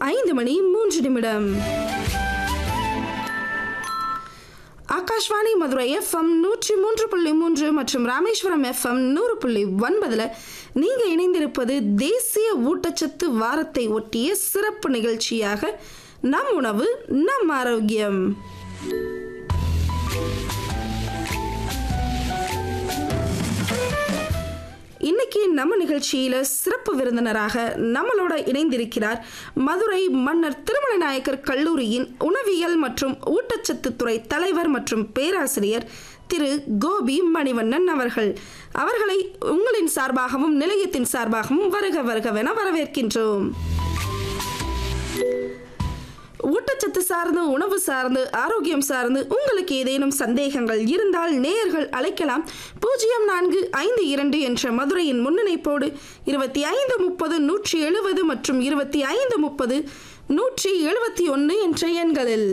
ஐந்து மணி மூன்று நிமிடம் ஆகாஷ்வாணி மதுரை எஃப்எம் நூற்றி மூன்று புள்ளி மூன்று மற்றும் ராமேஸ்வரம் எஃப்எம் நூறு புள்ளி ஒன்பதுல நீங்க இணைந்திருப்பது தேசிய ஊட்டச்சத்து வாரத்தை ஒட்டிய சிறப்பு நிகழ்ச்சியாக நம் உணவு நம் ஆரோக்கியம் இன்னைக்கு நம்ம நிகழ்ச்சியில சிறப்பு விருந்தினராக நம்மளோட இணைந்திருக்கிறார் மதுரை மன்னர் திருமல நாயக்கர் கல்லூரியின் உணவியல் மற்றும் ஊட்டச்சத்து துறை தலைவர் மற்றும் பேராசிரியர் திரு கோபி மணிவண்ணன் அவர்கள் அவர்களை உங்களின் சார்பாகவும் நிலையத்தின் சார்பாகவும் வருக வருகவென வரவேற்கின்றோம் ஊட்டச்சத்து சார்ந்து உணவு சார்ந்து ஆரோக்கியம் சார்ந்து உங்களுக்கு ஏதேனும் சந்தேகங்கள் இருந்தால் நேயர்கள் அழைக்கலாம் பூஜ்ஜியம் நான்கு ஐந்து இரண்டு என்ற மதுரையின் முன்னிணைப்போடு இருபத்தி ஐந்து முப்பது நூற்றி எழுபது மற்றும் இருபத்தி ஐந்து முப்பது நூற்றி எழுபத்தி ஒன்று என்ற எண்களில்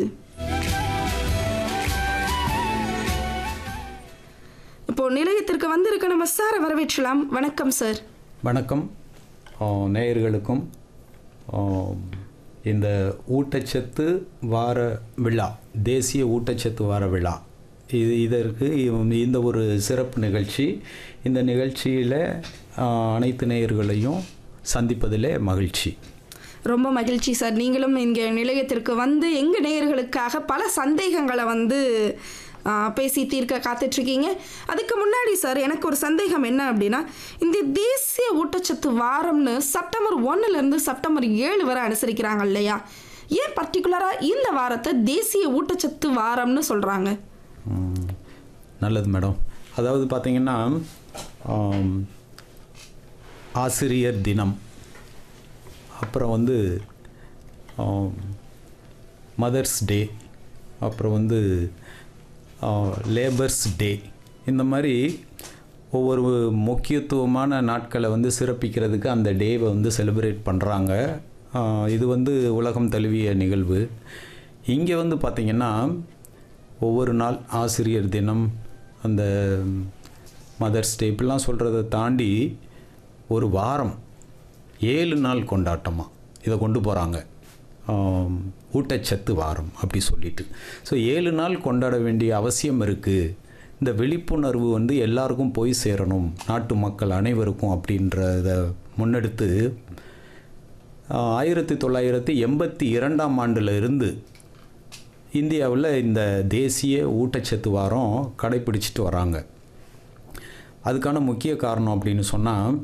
இப்போ நிலையத்திற்கு வந்திருக்க நம்ம சாரை வரவேற்றலாம் வணக்கம் சார் வணக்கம் ஆ, நேயர்களுக்கும் ஆ, இந்த ஊட்டச்சத்து வார விழா தேசிய ஊட்டச்சத்து வார விழா இது இதற்கு இந்த ஒரு சிறப்பு நிகழ்ச்சி இந்த நிகழ்ச்சியில் ஆ, அனைத்து நேயர்களையும் சந்திப்பதிலே மகிழ்ச்சி ரொம்ப மகிழ்ச்சி சார் நீங்களும் இங்கே நிலையத்திற்கு வந்து எங்கள் நேயர்களுக்காக பல சந்தேகங்களை வந்து ஆ, பேசி தீர்க்க காத்துட்ருக்கீங்க அதுக்கு முன்னாடி சார் எனக்கு ஒரு சந்தேகம் என்ன அப்படின்னா இந்த தேசிய ஊட்டச்சத்து வாரம்னு செப்டம்பர் ஒன்றுலேருந்து செப்டம்பர் ஏழு வரை அனுசரிக்கிறாங்க இல்லையா ஏன் பர்டிகுலராக இந்த வாரத்தை தேசிய ஊட்டச்சத்து வாரம்னு சொல்கிறாங்க ம், நல்லது மேடம் அதாவது பார்த்தீங்கன்னா ஆம், ஆசிரியர் தினம் அப்புறம் வந்து மதர்ஸ் டே அப்புறம் வந்து லேபர்ஸ் டே இந்த மாதிரி ஒவ்வொரு முக்கியத்துவமான நாட்களை வந்து சிறப்பிக்கிறதுக்கு அந்த டேவை வந்து செலிப்ரேட் பண்ணுறாங்க இது வந்து உலகம் தழுவிய நிகழ்வு இங்கே வந்து பார்த்திங்கன்னா ஒவ்வொரு நாள் ஆசிரியர் தினம் அந்த மதர்ஸ் டே இப்படிலாம் சொல்கிறத தாண்டி ஒரு வாரம் ஏழு நாள் கொண்டாட்டமாக இதை கொண்டு போகிறாங்க ஊட்டச்சத்து வாரம் அப்படி சொல்லிட்டு ஸோ ஏழு நாள் கொண்டாட வேண்டிய அவசியம் இருக்குது இந்த விழிப்புணர்வு வந்து எல்லாருக்கும் போய் சேரணும் நாட்டு மக்கள் அனைவருக்கும் அப்படின்றத முன்னெடுத்து ஆஹ், ஆயிரத்தி தொள்ளாயிரத்தி எண்பத்தி இரண்டாம் ஆண்டில் இருந்து இந்தியாவில் இந்த தேசிய ஊட்டச்சத்து வாரம் கடைப்பிடிச்சிட்டு வராங்க அதுக்கான முக்கிய காரணம் அப்படின்னு சொன்னால்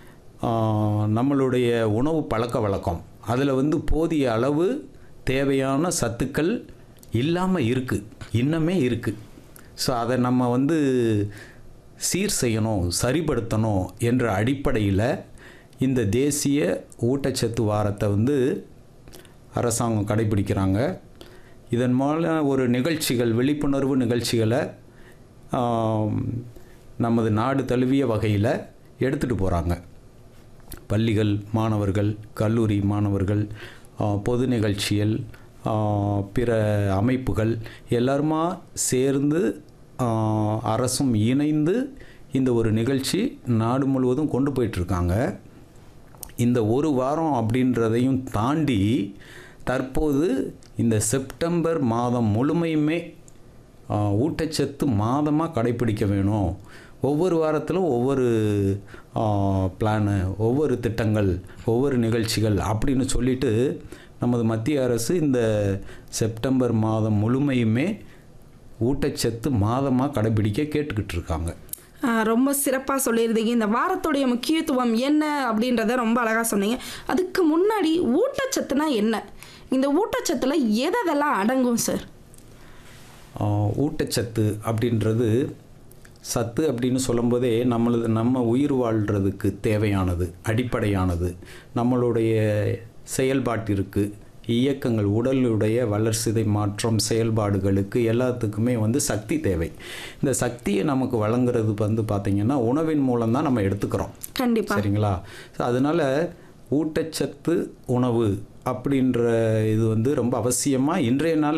நம்மளுடைய உணவு பழக்க வழக்கம் அதில் வந்து போதிய அளவு தேவையான சத்துக்கள் இல்லாமல் இருக்குது இன்னமே இருக்குது ஸோ அதை நம்ம வந்து சீர் செய்யணும் சரிப்படுத்தணும் என்ற அடிப்படையில் இந்த தேசிய ஊட்டச்சத்து வாரத்தை வந்து அரசாங்கம் கடைபிடிக்கிறாங்க இதன் மூலம் ஒரு நிகழ்ச்சிகள் விழிப்புணர்வு நிகழ்ச்சிகளை ஆம், நமது நாடு தழுவிய வகையில் எடுத்துகிட்டு போகிறாங்க பள்ளிகள் மாணவர்கள் கல்லூரி மாணவர்கள் ஆ, பொது நிகழ்ச்சிகள் ஆ, பிற அமைப்புகள் எல்லாருமா சேர்ந்து ஆ, அரசும் இணைந்து இந்த ஒரு நிகழ்ச்சி நாடு முழுவதும் கொண்டு போயிட்டுருக்காங்க இந்த ஒரு வாரம் அப்படின்றதையும் தாண்டி தற்போது இந்த செப்டம்பர் மாதம் முழுமையுமே ஆ, ஊட்டச்சத்து மாதமாக கடைப்பிடிக்க வேணும் ஒவ்வொரு வாரத்திலும் ஒவ்வொரு பிளானு ஒவ்வொரு திட்டங்கள் ஒவ்வொரு நிகழ்ச்சிகள் அப்படின்னு சொல்லிட்டு நமது மத்திய அரசு இந்த செப்டம்பர் மாதம் முழுமையுமே ஊட்டச்சத்து மாதமாக கடைபிடிக்க கேட்டுக்கிட்டு இருக்காங்க ஆ, ரொம்ப சிறப்பாக சொல்லியிருந்தீங்க இந்த வாரத்துடைய முக்கியத்துவம் என்ன அப்படின்றத ரொம்ப அழகாக சொன்னீங்க அதுக்கு முன்னாடி ஊட்டச்சத்துனா என்ன இந்த ஊட்டச்சத்தில் எதெல்லாம் அடங்கும் சார் ஆஹ் ஊட்டச்சத்து அப்படின்றது சத்து அப்படின்னு சொல்லும்போதே நம்மளது நம்ம உயிர் வாழ்கிறதுக்கு தேவையானது அடிப்படையானது நம்மளுடைய செயல்பாட்டிற்கு இயக்கங்கள் உடலுடைய வளர்சிதை மாற்றம் செயல்பாடுகளுக்கு எல்லாத்துக்குமே வந்து சக்தி தேவை இந்த சக்தியை நமக்கு வழங்குறது வந்து பார்த்திங்கன்னா உணவின் மூலம் தான் நம்ம எடுத்துக்கிறோம் கண்டிப்பாக சரிங்களா ஸோ அதனால் ஊட்டச்சத்து உணவு அப்படின்ற இது வந்து ரொம்ப அவசியமாக இன்றைய நாள்